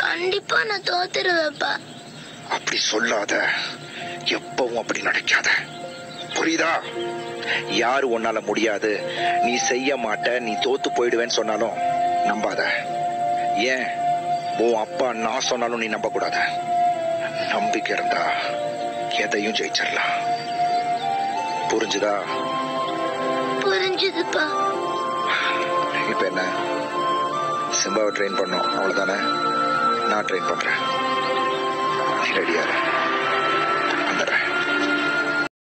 கண்டிப்பா நான் தோத்துருவேப்பா அப்படி சொல்லாத எப்பவும் அப்படி நினைக்காத புரியுதா யாரு உன்னால முடியாது நீ செய்ய மாட்ட நீ தோத்து போயிடுவேன்னு சொன்னாலும் நம்பாத ஏன் உன் அப்பா நான் சொன்னாலும் நீ நம்ப கூடாது நம்பிக்கை இருந்தா எதையும் ஜெயிச்சிடலாம் புரிஞ்சுதா புரிஞ்சுதுப்பா இப்ப என்ன சிம்பாவை ட்ரெயின் பண்ணோம் அவ்வளவுதானே நான் ட்ரெயின் பண்றேன் நீ ரெடியா இரு.